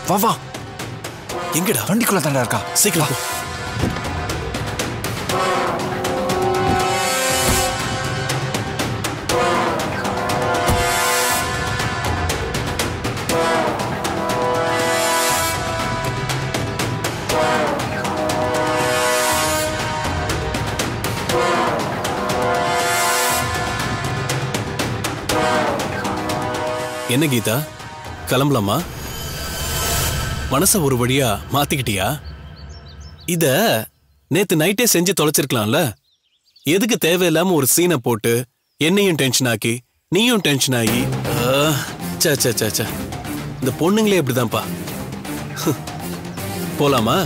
வா வா எங்கடா வண்டிக்குள்ள தாண்டா இருக்கா சீக்கிரம் போ. என்ன கீதா கிளம்பலாமா மனச ஒரு வழியா மாத்திக்கிட்டியா இத நேத்து நைட்டே செஞ்சு தொலைச்சிருக்கலாம்ல எதுக்கு தேவையில்லாம ஒரு சீனை போட்டு என்னையும் டென்ஷன் ஆக்கி நீயும் டென்ஷன் ஆகி ஆ, ச்சே ச்சே ச்சே ச்சே இந்த பொண்ணுங்களே இப்படிதான்ப்பா போலாமா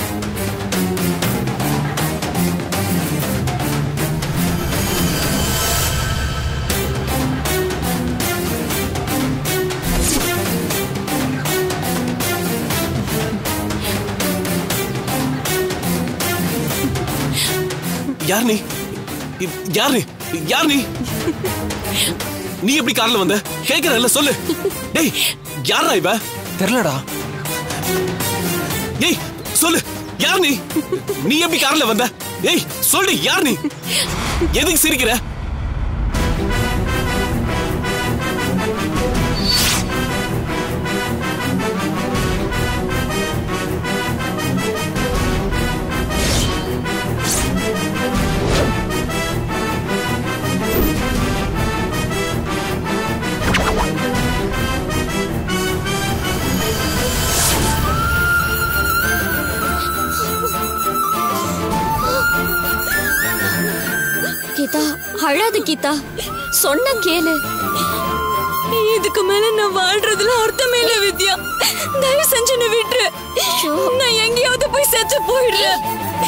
யார் நீ இ- யார் நீ யார் நீ நீ எப்படி கார்ல வந்த கேக்குறல்ல சொல்லு டேய் யாரா இவ தெரியலடா ஏய் சொல்லு யார் நீ நீ எப்படி கார்ல வந்த ஏய் சொல்லு யார் நீ எதுக்கு சிரிக்கிற கீதா அழாத கீதா சொன்ன கேளு இதுக்கு மேல நான் வாழ்றதுல அர்த்தமே இல்ல வித்யா தயவு செஞ்சு என்ன விட்டுரு நான் எங்கேயாவது போய் செத்து போயிடுறேன்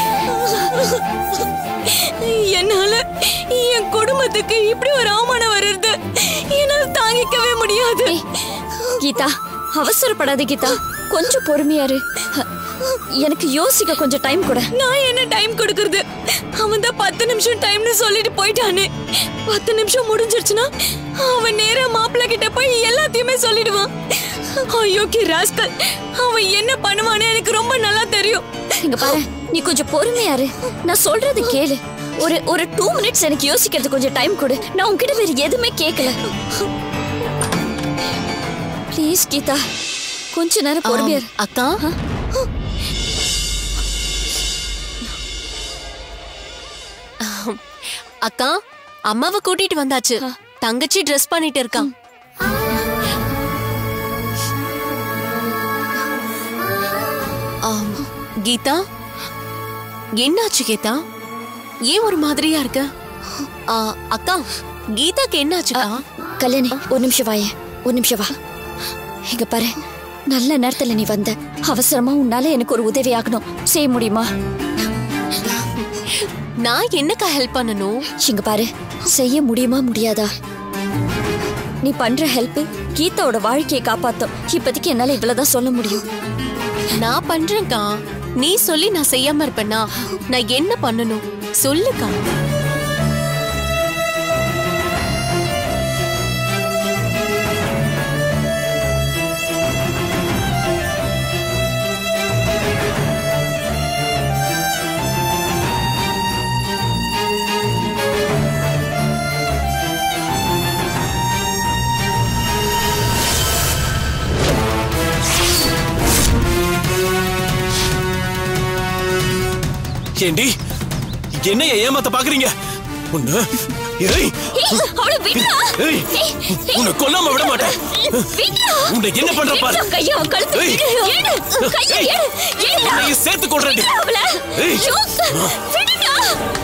என்னால என் குடும்பத்துக்கு இப்படி ஒரு அவமானம் வருது என்னால தாங்கிக்கவே முடியாது கீதா அவசரப்படாத கீதா கொஞ்சம் பொறுமையா இரு எனக்கு யோசிக்க கொஞ்சம் டைம் கொடு நான் என்ன டைம் கொடுக்கறது அவன் தான் பத்து நிமிஷம் டைம்னு சொல்லிட்டு போயிட்டானே பத்து நிமிஷம் முடிஞ்சிருச்சுன்னா அவன் நேரா மாப்பிள்ள கிட்ட போய் எல்லாத்தையுமே சொல்லிடுவான் ஐயோ கி ராஸ்கல் அவன் என்ன பண்ணுவானே எனக்கு ரொம்ப நல்லா தெரியும் இங்க பாரு நீ கொஞ்சம் பொறுமையா இரு நான் சொல்றது கேளு ஒரு ஒரு டூ மினிட்ஸ் எனக்கு யோசிக்கிறது கொஞ்சம் டைம் கொடு நான் உன்கிட்ட வேற எதுவுமே கேட்கல ப்ளீஸ் கீதா கொஞ்ச நேரம் பொறுமையா இரு. அக்கா அக்கா அம்மாவை கூட்டிட்டு வந்தாச்சு தங்கச்சி ட்ரெஸ் பண்ணிட்டு இருக்கா ஆம், கீதா என்னாச்சு கீதா ஏன் ஒரு மாதிரியா இருக்க ஆ, அக்கா கீதாக்கு என்னாச்சுக்கா கல்யாணி ஒரு நிமிஷம் வாயே ஒரு நிமிஷம் வா இங்க பாரு நல்ல நேரத்துல நீ வந்த அவசரமா உன்னால எனக்கு ஒரு உதவி ஆகணும் செய்ய முடியுமா நான் என்னக்கா ஹெல்ப் பண்ணணும் இங்க பாரு செய்ய முடியுமா முடியாதா நீ பண்ற ஹெல்ப் கீதாவோட வாழ்க்கையை காப்பாத்தும் இப்போதைக்கு என்னால இவ்வளவுதான் சொல்ல முடியும் நான் பண்றேன்க்கா நீ சொல்லி நான் செய்யாம இருப்பேனா நான் என்ன பண்ணணும் சொல்லுக்கா ஏண்டி என்னைய ஏமாத்த பாக்குறீங்க உன்னை ஏய் அவளை விடுடா ஏய் உன்னை கொல்லாம விட மாட்டேன் விடுடா உன்னை என்ன பண்ற பாரு விடுடா, கையை அவன் கழுத்துல ஏய். விடு. எடு, கையை ஏய். எடு, எடுடா. உன்னையும் சேர்த்து கொள்றேன் விடுடா அவளை. ஏய். ஐயோ, விடுடா.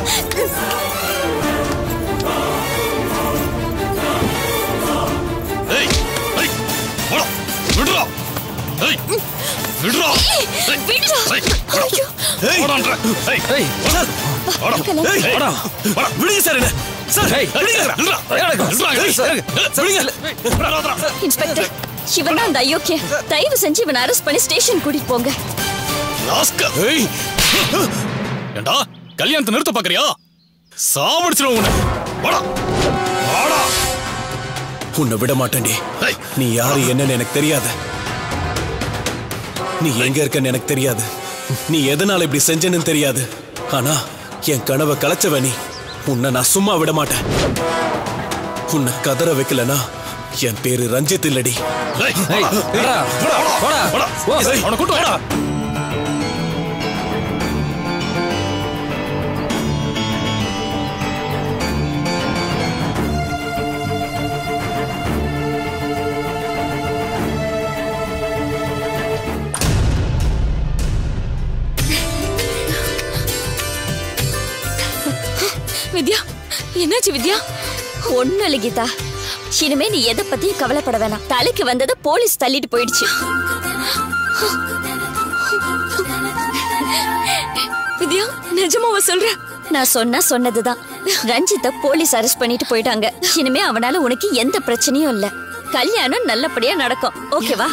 ஏய் ஏய் போடா விடுடா ஏய் விடுடா ஏய் விடுடா. ஏய் போடா. ஐயோ. ஏய் போடான்ற ஏய் ஏய் சார் போடா ஏய் போடா போடா விடுங்க சார் என்ன சார் ஏய். விடுங்க விடுடா விடுடா ஏய் சார் விடுங்க விடுடா இன்ஸ்பெக்டர் இவன் தான் அந்த அயோக்கிய தயவு செஞ்சு இவனை அரெஸ்ட் பண்ணி ஸ்டேஷன் கூட்டிட்டு போங்க ராஸ்கல் ஏய் ஏண்டா கல்யாணத்தை நிறுத்த பாக்குறியா சாவடிச்சிரும் உன்னை வாடா வாடா உன்னை விட மாட்டேன்டி நீ யாரு என்னன்னு எனக்கு தெரியாத நீ எங்க இருக்கன்னு எனக்கு தெரியாது நீ எதனால இப்படி செஞ்சேன்னு தெரியாது ஆனா என் கனவை கலைச்சவ நீ உன்னை நான் சும்மா விட மாட்டேன் உன்னை கதற வைக்கலனா என் பேரு ரஞ்சித் இல்லடி வித்யா என்னாச்சு வித்யா ஒண்ணு இல்ல கீதா இனிமே நீ எதை பத்தியும் கவலைப்பட வேணாம் தலைக்கு வந்ததை போலீஸ் தள்ளிட்டு போயிடுச்சு வித்யா நிஜமாவா சொல்ற நான் சொன்னா சொன்னதுதான் ரஞ்சித்த போலீஸ் அரெஸ்ட் பண்ணிட்டு போயிட்டாங்க இனிமே அவனால உனக்கு எந்த பிரச்சனையும் இல்ல கல்யாணம் நல்லபடியா நடக்கும் ஓகேவா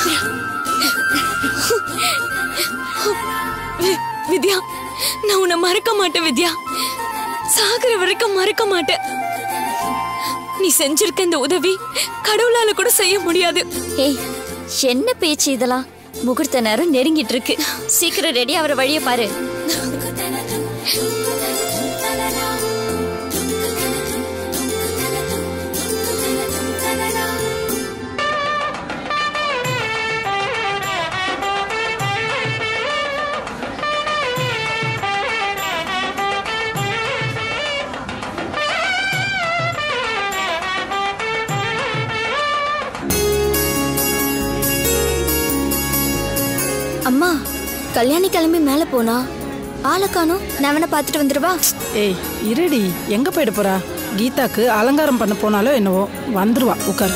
வி- வித்யா நான் உன்னை மறக்க மாட்டேன் வித்யா சாகர வரைக்கும் மறக்க மாட்டேன் நீ செஞ்சிருக்க இந்த உதவி கடவுளால கூட செய்ய முடியாது ஏய் என்ன பேச்சு இதெல்லாம் முகூர்த்த நேரம் நெருங்கிட்டு இருக்கு சீக்கிரம் ரெடி ஆகிற வழிய பாரு அம்மா கல்யாணி கிளம்பி மேல போனா ஆளை காணோம் நான் அவனை பார்த்துட்டு வந்துடுவா ஏய் இருடி எங்க போயிட போறா கீதாக்கு அலங்காரம் பண்ண போனாலோ என்னவோ வந்துருவா உட்கார்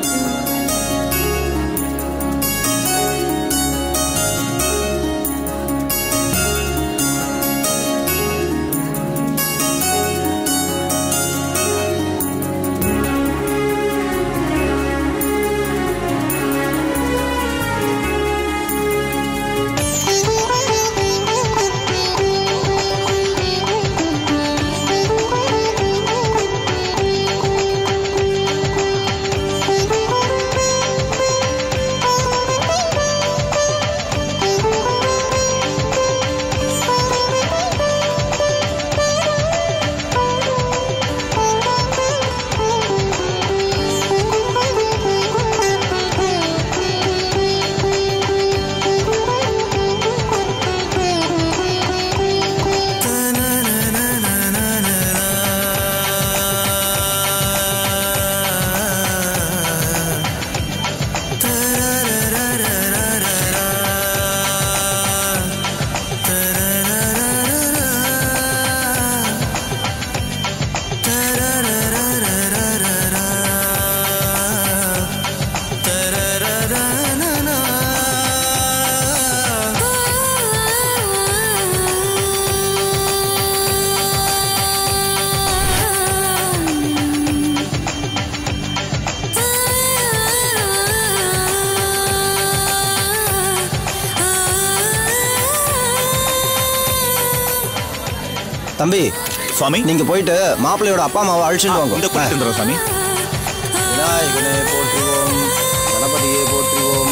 தம்பி சுவாமி நீங்க போயிட்டு மாப்பிள்ளையோட அப்பா அம்மாவை அழிச்சுட்டு வாங்க இந்த கூட்டிட்டு வந்துடுறோம் சாமி விநாயகனே போற்றுவோம் கணபதியே போற்றுவோம்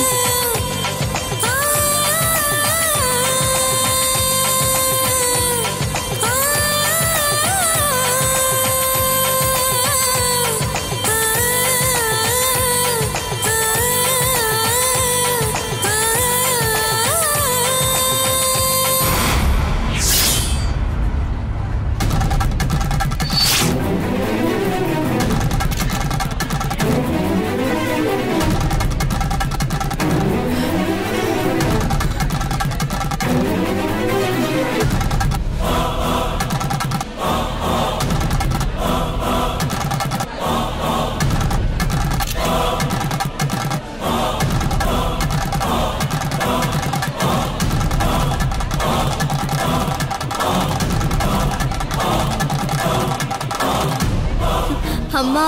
அம்மா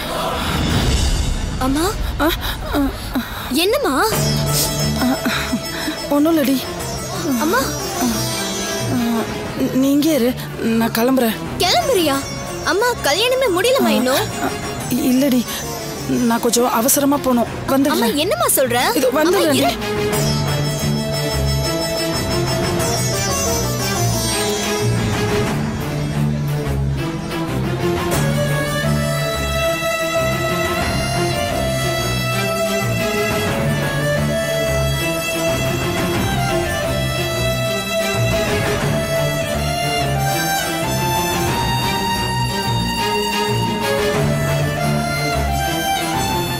அம்மா என்னம்மா ஒன்றும் இல்லடி அம்மா ந- நீ இங்கே இரு நான் கிளம்புறேன் கிளம்புறியா அம்மா கல்யாணமே முடியலமா இன்னும் இ- இல்லடி நான் கொஞ்சம் அவசரமா போகணும் அம்மா வந்துடுறேன் என்னம்மா சொல்ற இது அம்மா, வந்துடுறேன் இரு.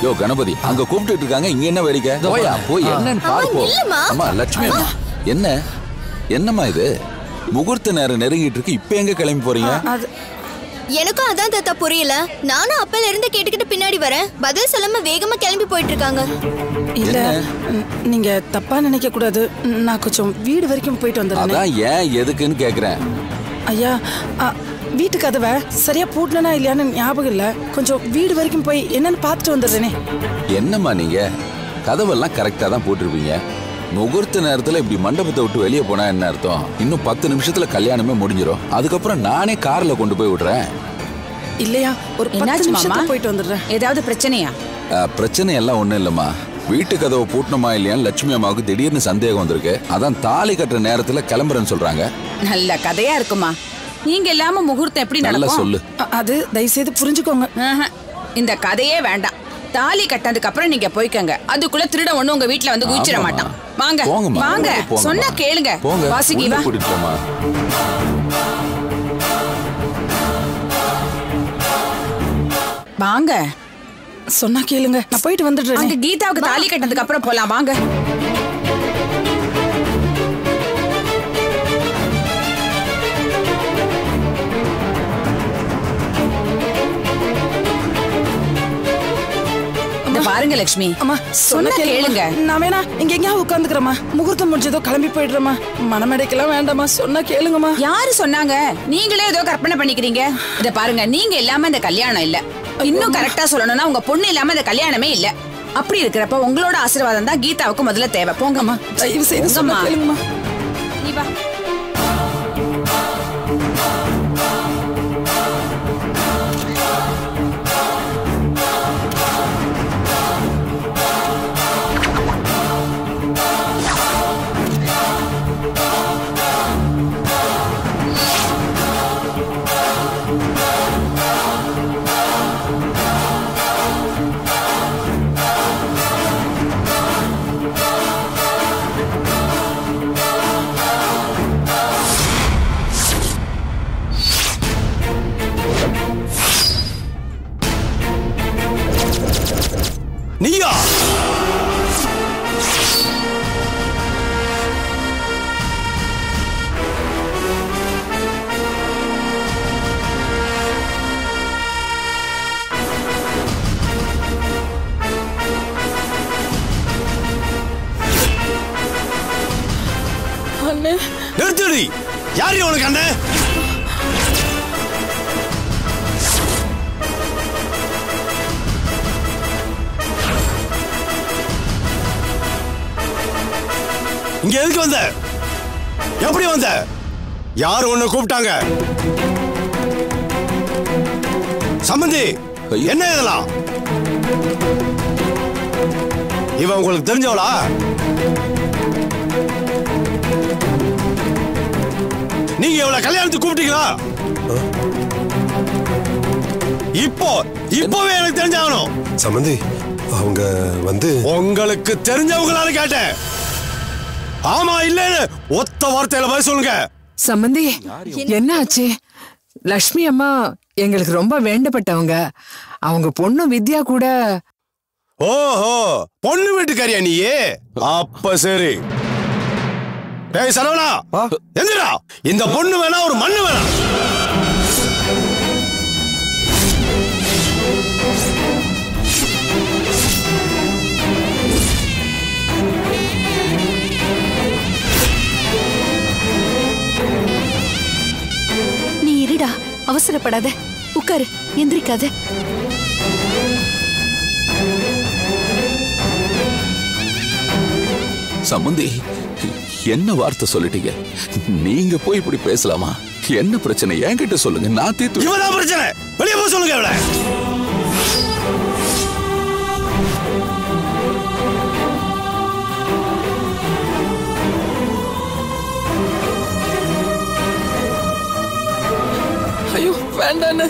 யோ கணபதி அங்க கூப்பிட்டு இருக்காங்க இங்க என்ன வேடிக்கை போயா போய் என்னன்னு பார்ப்போம் அம்மா லட்சுமி அம்மா என்ன என்னம்மா இது முகூர்த்த நேரம் நெருங்கிட்டு இருக்கு இப்ப எங்க கிளம்பி போறீங்க அது எனக்கும் அதான் தாத்தா புரியல நானும் அப்பல இருந்து கேட்டுக்கிட்டு பின்னாடி வரேன் பதில் சொல்லாம வேகமா கிளம்பி போயிட்டு இருக்காங்க இல்ல ம், நீங்க தப்பா நினைக்க கூடாது ம், நான் கொஞ்சம் வீடு வரைக்கும் போயிட்டு வந்துடுறேன் அதான் ஏன் எதுக்குன்னு கேக்குறேன் ஐயா அ, வீட்டு கதவை சரியா பூட்டனா இல்லையான்னு ஞாபகம் இல்ல கொஞ்சம் வீடு வரைக்கும் போய் என்னன்னு பார்த்துட்டு வந்துடுறேனே என்னம்மா நீங்க கதவெல்லாம் கரெக்டா தான் போட்டிருப்பீங்க முகூர்த்த நேரத்துல இப்படி மண்டபத்தை விட்டு வெளியே போனா என்ன அர்த்தம் இன்னும் பத்து நிமிஷத்துல கல்யாணமே முடிஞ்சிடும் அதுக்கப்புறம் நானே கார்ல கொண்டு போய் விடுறேன் இல்லையா ஒரு பத்து என்னாச்சு நிமிஷத்துல மாமா போயிட்டு வந்துடுறேன் ஏதாவது பிரச்சனையா அஹ், பிரச்சனை எல்லாம் ஒண்ணும் இல்லம்மா வீட்டு கதவை பூட்டணுமா இல்லையான்னு லட்சுமி அம்மாவுக்கு திடீர்னு சந்தேகம் வந்திருக்கு அதான் தாலி கட்டுற நேரத்துல கிளம்புறேன்னு சொல்றாங்க நல்ல கதையா இருக்குமா நீங்க இல்லாம முகூர்த்தம் எப்படி நல்லா நடக்கும் சொல்லு அ- அது தயவுசெய்து புரிஞ்சுக்கோங்க ஆஹா, இந்த கதையே வேண்டாம் தாலி கட்டதுக்கு அப்புறம் நீங்க போய்க்கங்க அதுக்குள்ள திருட ஒண்ணு உங்க வீட்ல வந்து குதிச்சிட ஆமாம்மா. மாட்டான் வாங்க போங்கம்மா வாங்க உள்ள போங்கம்மா. சொன்னா கேளுங்க போங்க வாசுகி உள்ள வா கூட்டிட்டு போம்மா. வாங்க சொன்னா கேளுங்க நான் போயிட்டு வந்துடுறேன் அங்க கீதாவுக்கு தாலி கட்டதுக்கு அப்புறம் போலாம் வாங்க இந்த பாருங்க லட்சுமி அம்மா சொன்ன சொன்னா கேளுங்க கேளுங்க நான் வேணா இங்க எங்கேயாவது உட்காந்துக்கிறேம்மா முகூர்த்தம் முடிஞ்சதோ கிளம்பி போயிடுறேம்மா மனமேடைக்கெல்லாம் வேண்டாம்மா சொன்னா கேளுங்கம்மா யாரு சொன்னாங்க நீங்களே ஏதோ கற்பனை பண்ணிக்கிறீங்க இத பாருங்க நீங்க இல்லாம இந்த கல்யாணம் இல்ல இன்னும் கரெக்டா சொல்லணும்னா உங்க பொண்ணு இல்லாம இந்த கல்யாணமே இல்ல அப்படி இருக்கிறப்ப உங்களோட ஆசீர்வாதம் தான் கீதாவுக்கு முதல்ல தேவை போங்கம்மா தயவு செய்து சொன்னா போங்கம்மா. கேளுங்கம்மா நீ வா நீயா அண்ணே நிறுத்துடி யாரு உனக்கு அண்ணன் இங்க எதுக்கு வந்த எப்படி வந்த யாரு உன்னை கூப்பிட்டாங்க சம்பந்தி ஐயோ. என்ன இதெல்லாம் இவன் உங்களுக்கு தெரிஞ்சவளா நீங்க இவளை கல்யாணத்துக்கு கூப்பிட்டீங்களா இப்போ இப்பவே எனக்கு தெரிஞ்சாகணும் சம்பந்தி அவங்க வந்து உங்களுக்கு தெரிஞ்சவங்களால கேட்டேன் ஆமா இல்லன்னு ஒத்த வார்த்தையில பதில் சொல்லுங்க சம்பந்தி என்ன ஆச்சு லக்ஷ்மி அம்மா எங்களுக்கு ரொம்ப வேண்டப்பட்டவங்க அவங்க பொண்ணு வித்யா கூட ஓஹோ பொண்ணு வீட்டுக்காரியா நீ அப்ப சரி டேய் சரவணா எந்திரா இந்த பொண்ணு வேணா ஒரு மண்ணு வேணாம் நீ இருடா அவசரப்படாத உட்காரு எந்திரிக்காத சம்பந்தி என்ன வார்த்தை சொல்லிட்டீங்க நீங்க போய் இப்படி பேசலாமா என்ன பிரச்சனை என்கிட்ட சொல்லுங்க நான் தீர்த்து இவதான் பிரச்சனை வெளியே போக சொல்லுங்க இவளை ஐயோ வேண்டாண்ணே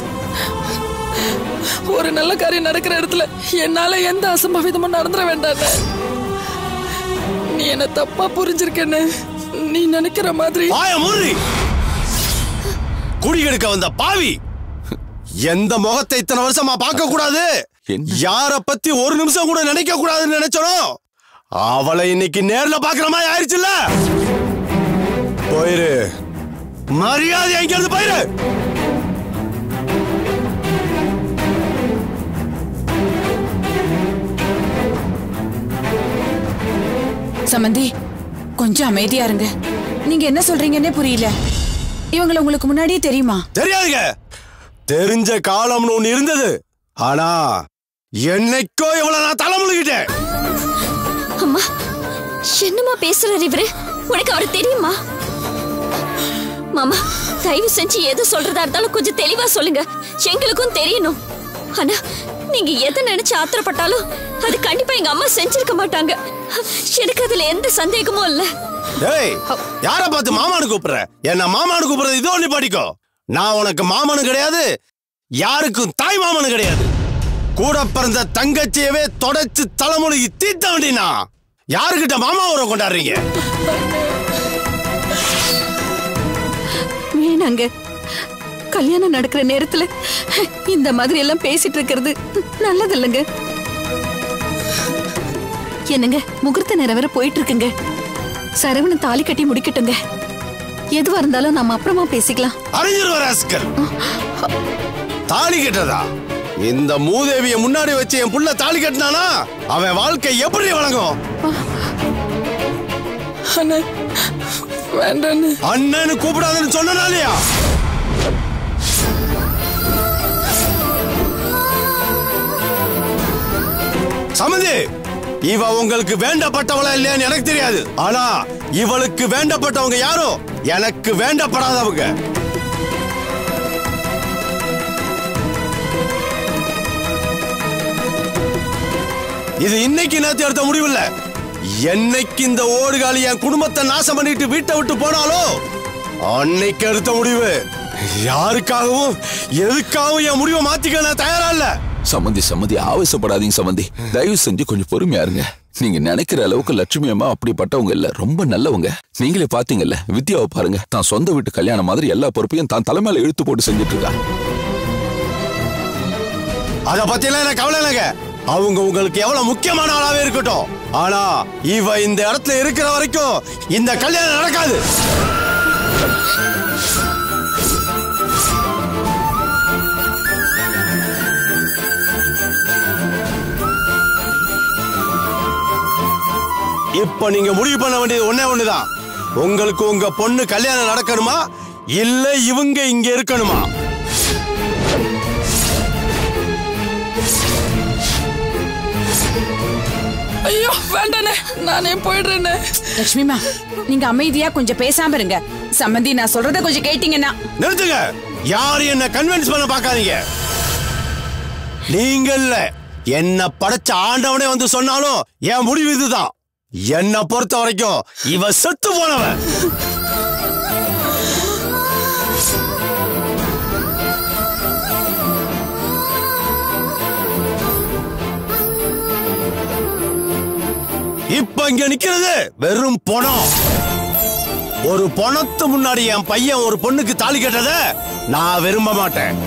ஒரு நல்ல காரியம் நடக்கிற இடத்துல என்னால எந்த அசம்பாவிதமும் நடந்துட வேண்டாண்ணே நீ என்ன தப்பா புரிஞ்சிருக்கேன்னு நீ நினைக்கிற மாதிரி வாய மூடி குடி கெடுக்க வந்த பாவி எந்த முகத்தை இத்தனை வருஷமா பார்க்க கூடாது என்ன யார பத்தி ஒரு நிமிஷம் கூட நினைக்க கூடாதுன்னு நினைச்சனோ அவளை இன்னைக்கு நேர்ல பாக்குற மாதிரி ஆயிடுச்சுல்ல போயிரு மரியாதை எங்க இருந்து போயிரு சமந்தி கொஞ்சம் அமைதியா இருங்க நீங்க என்ன சொல்றீங்கன்னே புரியல இவங்கள உங்களுக்கு முன்னாடியே தெரியுமா தெரியாதுங்க தெரிஞ்ச காலம்னு ஒண்ணு இருந்தது ஆனா என்னைக்கோ இவளை நான் தலைமுழுகிட்டேன் அம்மா என்னம்மா பேசுறாரு இவரு உனக்கு அவர் தெரியுமா மாமா தயவு செஞ்சு எது சொல்றதா இருந்தாலும் கொஞ்சம் தெளிவா சொல்லுங்க எங்களுக்கும் தெரியணும் ஆனா நீங்க எதை நினைச்சு ஆத்திரப்பட்டாலும் அது கண்டிப்பா எங்க அம்மா செஞ்சிருக்க மாட்டாங்க எனக்கு அதுல எந்த சந்தேகமும் இல்ல டேய் யார பார்த்து மாமானு கூப்பிடுற என்ன மாமானு கூப்பிடுறது இது ஒண்ணு படிக்கோ நான் உனக்கு மாமனு கிடையாது யாருக்கும் தாய் மாமனு கிடையாது கூட பிறந்த தங்கச்சியவே தொடச்சு தலைமுழுகி தீத்த வேண்டினா யாருக்கிட்ட மாமா உறவு கொண்டாடுறீங்க வேணாங்க கல்யாணம் நடக்கிற நேரத்துல இந்த மாதிரி எல்லாம் பேசிட்டு இருக்கிறது நல்லது இல்லைங்க என்னங்க முகூர்த்த நேரம் வேற போயிட்டு இருக்குங்க சரவணன் தாலி கட்டி முடிக்கட்டுங்க எதுவா இருந்தாலும் நம்ம அப்புறமா பேசிக்கலாம் அறிஞர் ராஸ்கல் தாலி கட்டதா இந்த மூதேவிய முன்னாடி வச்சு என் புள்ள தாலி கட்டினானா அவன் வாழ்க்கை எப்படி வழங்கும் அண்ணே வேண்டாண்ணே அண்ணன்னு கூப்பிடாதுன்னு சொன்னனாலயா சமந்தி இவ உங்களுக்கு வேண்டப்பட்டவளா இல்லையான்னு எனக்கு தெரியாது ஆனா இவளுக்கு வேண்டப்பட்டவங்க யாரோ எனக்கு வேண்டப்படாதவங்க இது இன்னைக்கு நேத்து எடுத்த முடிவு இல்ல என்னைக்கு இந்த ஓடுகாலி என் குடும்பத்தை நாசம் பண்ணிட்டு வீட்டை விட்டு போனாலோ அன்னைக்கு எடுத்த முடிவு யாருக்காகவும் எதுக்காகவும் என் முடிவை மாத்திக்க நான் தயாரா இல்ல சம்மந்தி சம்மந்தி ஆவேசப்படாதீங்க சம்மந்தி தயவு செஞ்சு கொஞ்சம் பொறுமையா இருங்க நீங்க நினைக்கிற அளவுக்கு லட்சுமி அம்மா அப்படிப்பட்டவங்க இல்ல ரொம்ப நல்லவங்க நீங்களே பாத்தீங்கல்ல வித்யாவை பாருங்க தான் சொந்த வீட்டு கல்யாணம் மாதிரி எல்லா பொறுப்பையும் தான் தலைமையில இழுத்து போட்டு செஞ்சுட்டு இருக்கா அத பத்தி எல்லாம் எனக்கு கவலை இல்லைங்க அவங்க உங்களுக்கு எவ்வளவு முக்கியமான ஆளாவே இருக்கட்டும் ஆனா இவ இந்த இடத்துல இருக்கிற வரைக்கும் இந்த கல்யாணம் நடக்காது இப்ப நீங்க முடிவு பண்ண வேண்டியது ஒண்ணே ஒண்ணுதான் உங்களுக்கு உங்க பொண்ணு கல்யாணம் நடக்கணுமா இல்ல இவங்க இங்க இருக்கணுமா ஐயோ வேண்டாண்ணே நானே போயிடுறேண்ணே லட்சுமிமா நீங்க அமைதியா கொஞ்சம் பேசாம இருங்க சம்மந்தி நான் சொல்றத கொஞ்சம் கேட்டீங்கன்னா நிறுத்துங்க யாரும் என்ன கன்வின்ஸ் பண்ண பார்க்காதீங்க நீங்க இல்ல என்ன படைச்ச ஆண்டவனே வந்து சொன்னாலும் என் முடிவு இதுதான் என்ன பொறுத்த வரைக்கும் இவ செத்து போனவன் இப்ப இங்க நிக்கிறது வெறும் பணம் ஒரு பணத்து முன்னாடி என் பையன் ஒரு பொண்ணுக்கு தாலி கட்டத நான் விரும்ப மாட்டேன்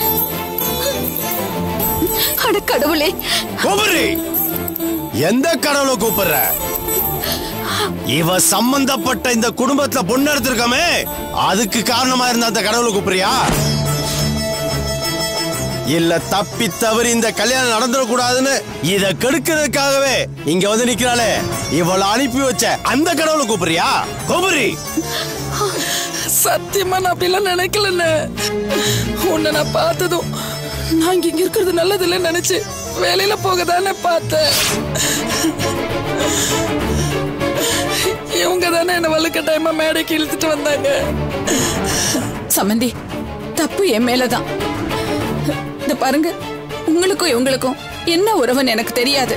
அட கடவுளே கூப்பிடு எந்த கடவுளை கூப்பிடுற இவ சம்பந்தப்பட்ட இந்த குடும்பத்துல பொண்ணு எடுத்திருக்கமே அதுக்கு காரணமா இருந்த அந்த கடவுளை கூப்பிடுறியா இல்ல தப்பி தவறி இந்த கல்யாணம் நடந்துடக்கூடாதுன்னு இத கெடுக்கிறதுக்காகவே இங்க வந்து நிக்கிறாளே இவளை அனுப்பி வச்ச அந்த கடவுளை கூப்பிடுறியா கூப்பிடு சத்தியமா நான் அப்படிலாம் நினைக்கலண்ணே உன்னை நான் பார்த்ததும் நான் இங்க இங்க இருக்கிறது நல்லது இல்லைன்னு நினைச்சு வேலையில போக தானே பார்த்தேன் இவங்க தானே என்ன வலுக்கட்டாயமா மேடைக்கு இழுத்துட்டு வந்தாங்க சம்மந்தி தப்பு என் மேலதான் இந்த பாருங்க உங்களுக்கும் இவங்களுக்கும் என்ன உறவுன்னு எனக்கு தெரியாது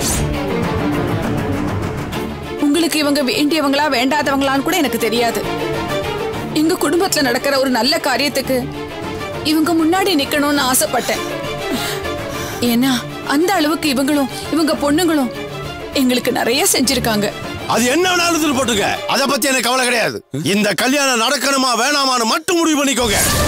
உங்களுக்கு இவங்க வேண்டியவங்களா வேண்டாதவங்களான்னு கூட எனக்கு தெரியாது எங்க குடும்பத்துல நடக்கிற ஒரு நல்ல காரியத்துக்கு இவங்க முன்னாடி நிக்கணும்னு ஆசைப்பட்டேன் ஏன்னா அந்த அளவுக்கு இவங்களும் இவங்க பொண்ணுங்களும் எங்களுக்கு நிறைய செஞ்சிருக்காங்க அது என்ன வேணாலும் போட்டுக்க அத பத்தி எனக்கு கவலை கிடையாது இந்த கல்யாணம் நடக்கணுமா வேணாமான்னு மட்டும் முடிவு பண்ணிக்கோங்க